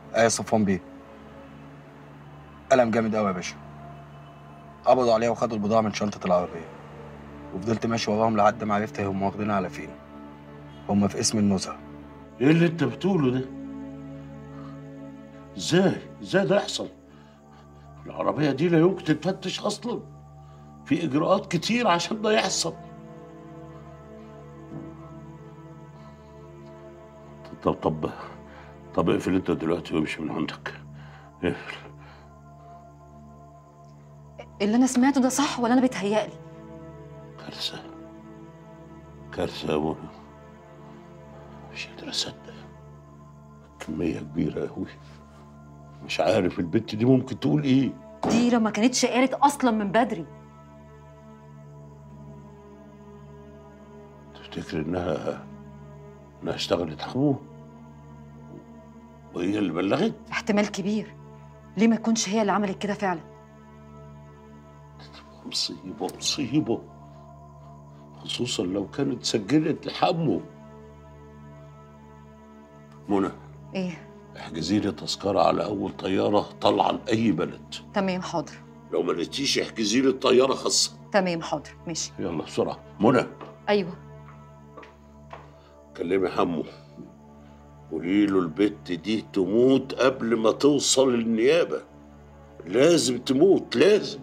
ايه يا صفوان بيه قلم جامد قوي يا باشا قبضوا عليها وخدوا البضاعه من شنطه العربيه وفضلت ماشي وراهم لحد ما عرفت هم واخدينها على فين هم في اسم النزهه ايه اللي انت بتقوله ده ازاي ازاي ده يحصل العربيه دي لا يمكن تتفتش اصلا في اجراءات كتير عشان ده يحصل طب طب طب اقفل انت دلوقتي وامشي من عندك اقفل اللي انا سمعته ده صح ولا انا بيتهيألي كارثه كارثه يا منى مش قادر اصدق كميه كبيره قوي مش عارف البت دي ممكن تقول ايه دي لو ما كانتش قالت اصلا من بدري تفتكر انها انها اشتغلت حمو وهي اللي بلغت احتمال كبير ليه ما تكونش هي اللي عملت كده فعلا مصيبه مصيبه خصوصا لو كانت سجلت لحمو منى ايه احجزي لي تذكره على اول طياره طالعه لاي بلد تمام حاضر لو ما لقيتيش احجزي لي الطياره خاصه تمام حاضر ماشي يلا بسرعه منى ايوه كلمي حمو قولي له البت دي تموت قبل ما توصل النيابه لازم تموت لازم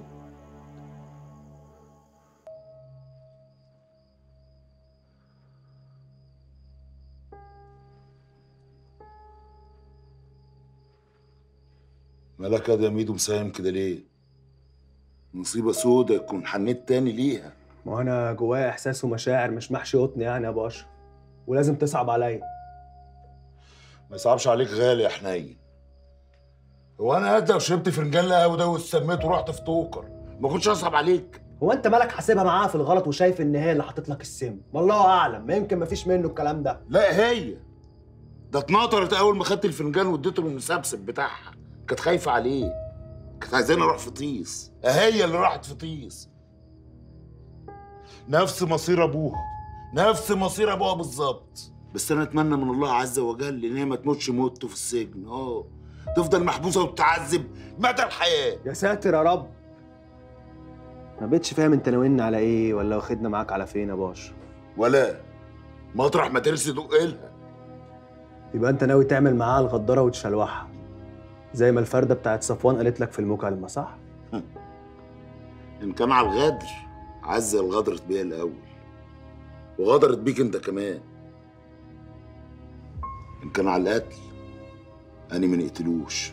مالك يا ميدو مساهم كده ليه؟ مصيبة سودة تكون حنيت تاني ليها ما هو انا جوايا احساس ومشاعر مش محشي قطن يعني يا ابو اشرف ولازم تصعب عليا ما يصعبش عليك غالي يا حنين هو انا قد لو شربت فنجان قهوه ده واستميت ورحت في توكر ما كنتش اصعب عليك هو انت مالك حاسبها معاها في الغلط وشايف ان هي اللي حاطط لك السم والله اعلم ما يمكن مفيش منه الكلام ده لا هي ده اتنطرت اول ما خدت الفنجان واديته للمسبسب بتاعها كانت خايفه عليه كانت عايزاني اروح في طيس هي اللي راحت في طيس نفس مصير ابوها نفس مصير ابوها بالظبط بس انا اتمنى من الله عز وجل ان هي ما تموتش موته في السجن اه تفضل محبوسه وتتعذب مدى الحياه يا ساتر يا رب ما بقتش فاهم انت ناوينا على ايه ولا واخدنا معاك على فين يا باشا ولا مطرح ما ترسي دق لها يبقى انت ناوي تعمل معاها الغداره وتشلوحها زي ما الفرده بتاعت صفوان قالت لك في المكالمه صح ان كان على الغدر عزة اللي غدرت بيا الاول وغدرت بيك انت كمان ان كان على القتل اني ما نقتلوش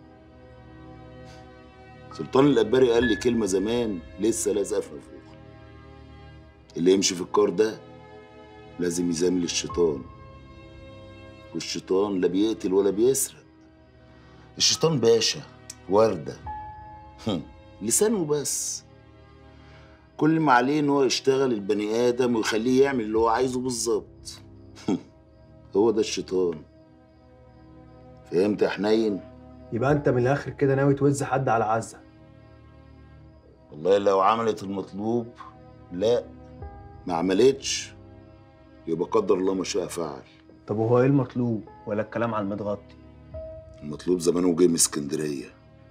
سلطان القباري قال لي كلمه زمان لسه لازقه في نافوخي اللي يمشي في الكار ده لازم يزامل الشيطان والشيطان لا بيقتل ولا بيسرق الشيطان باشا وردة هم، لسانه بس كل ما عليه ان هو يشتغل البني ادم ويخليه يعمل اللي هو عايزه بالظبط هم، هو ده الشيطان فهمت يا حنين يبقى انت من الاخر كده ناوي توز حد على عزه والله لو عملت المطلوب لا ما عملتش يبقى قدر الله ما شاء فعل طب وهو ايه المطلوب ولا الكلام على المتغطي المطلوب زمانه جه من اسكندريه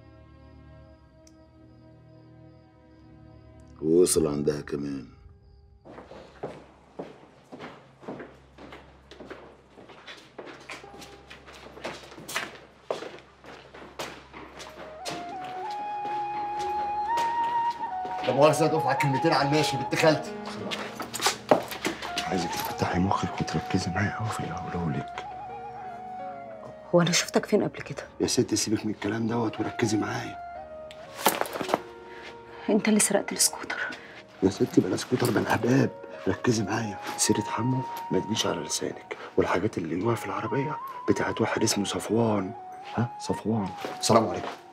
ووصل عندها كمان لا مؤاخذة دفعة كلمتين على الماشي بنت خالتي عايزك تفتحي مخك وتركزي معايا قوي في اللي هقوله لك هو انا شفتك فين قبل كده يا ست سيبك من الكلام دوت وركزي معايا انت اللي سرقت السكوتر يا ستي بلا سكوتر ده الحباب ركزي معايا سيرة حمو ما تجيش على لسانك والحاجات اللي جواها في العربية بتاعت واحد اسمه صفوان ها صفوان السلام عليكم